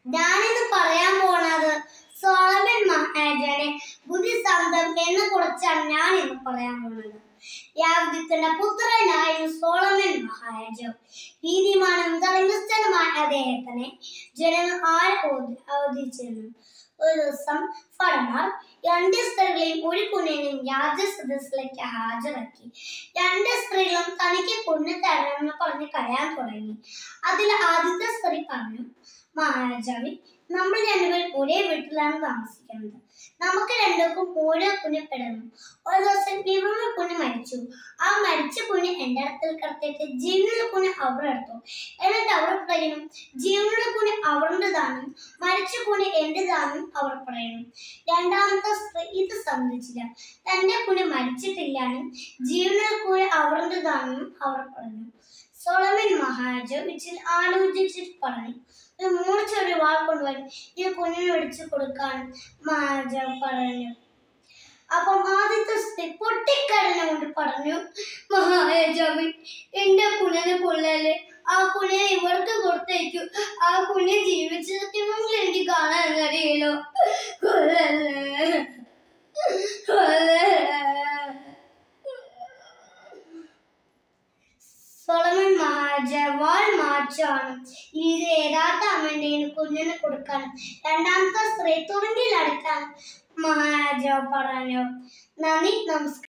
ഞാനിന്ന് പറയാൻ പോണത് സോളമൻ മഹാരാജയുടെ ബുദ്ധിസന്തം എന്നെ കുറിച്ചാണ് ഞാൻ ഇന്ന് പറയാൻ പോണത് യാവതിത്തിന്റെ പുത്രനായിരുന്നു സോളമൻ മഹാരാജാവ് നീതിമാനും ധർമ്മസ്ഥനുമായ അദ്ദേഹത്തിനെ ജനങ്ങൾ ആര് അവതരിച്ചിരുന്നു ഒരു ദിവസം ഫടമാർ രണ്ട് സ്ത്രീകളെയും ഒരു കുഞ്ഞിനെയും രാജസദസ്സിലേക്ക് ഹാജരാക്കി രണ്ട് സ്ത്രീകളും തനിക്ക് കുഞ്ഞ് തരണമെന്ന് പറഞ്ഞ് കരയാൻ തുടങ്ങി അതിൽ ആദ്യത്തെ സ്ത്രീ പറഞ്ഞു മഹാരാജാവി നമ്മൾ രണ്ടുപേരും ഒരേ വീട്ടിലാണ് താമസിക്കുന്നത് നമുക്ക് രണ്ടുപേർക്കും ഓരോ കുഞ്ഞ് പെടുന്നു ഒരു ദിവസം ഇവരുടെ കുഞ്ഞ് മരിച്ചു ആ മരിച്ച കുഞ്ഞ് എൻ്റെ അടുത്തിൽ കിടത്തിയിട്ട് ജീവനുള്ള കുഞ്ഞ് അവർ എടുത്തു എന്നിട്ട് അവർ പറയുന്നു ജീവനുള്ള കുഞ്ഞ് അവരുടേതാണെന്നും മരിച്ച കുഞ്ഞ് എൻ്റെതാണെന്നും അവർ പറയുന്നു രണ്ടാമത്തെ സ്ത്രീ ഇത് സമ്മതിച്ചില്ല തന്റെ കുഞ്ഞ് മരിച്ചിട്ടില്ലാന്നും ജീവനുള്ള കുഞ്ഞ് അവരുടേതാണെന്നും അവർ പറഞ്ഞു സോളമൻ മഹാരാജാവ് ഇച്ചിരി ആലോചിച്ചിട്ട് പറഞ്ഞു ഒരു മൂർച്ചൊരു വാൾ കൊണ്ടുവരും ഈ കുഞ്ഞിനെ ഒടിച്ചു കൊടുക്കാൻ മഹാരാജാവ് പറഞ്ഞു അപ്പം ആദ്യത്തെ സ്ത്രീ പൊട്ടിക്കരഞ്ഞുകൊണ്ട് പറഞ്ഞു മഹാരാജാവ് എന്റെ കുഞ്ഞിനെ കൊല്ലല്ലേ ആ കുഞ്ഞിനെ ഇവർക്ക് കൊടുത്തേക്കു ആ കുഞ്ഞ് ജീവിച്ചിരിക്കുമെങ്കിൽ എനിക്ക് കാണാൻ കഴിയല്ലോ കൊല്ലല്ലേ കൊല്ലല്ലേ സോളമൻ മഹാരാജാവ് വാൾ മാറ്റാണ് ഇത് യഥാർത്ഥ അമ്മേന്റെ കുഞ്ഞിന് കൊടുക്കാനും രണ്ടാമത്തെ സ്ത്രീ തുറങ്കിലടക്കാൻ മഹാരാജാവ് പറഞ്ഞു നന്ദി നമസ്കാരം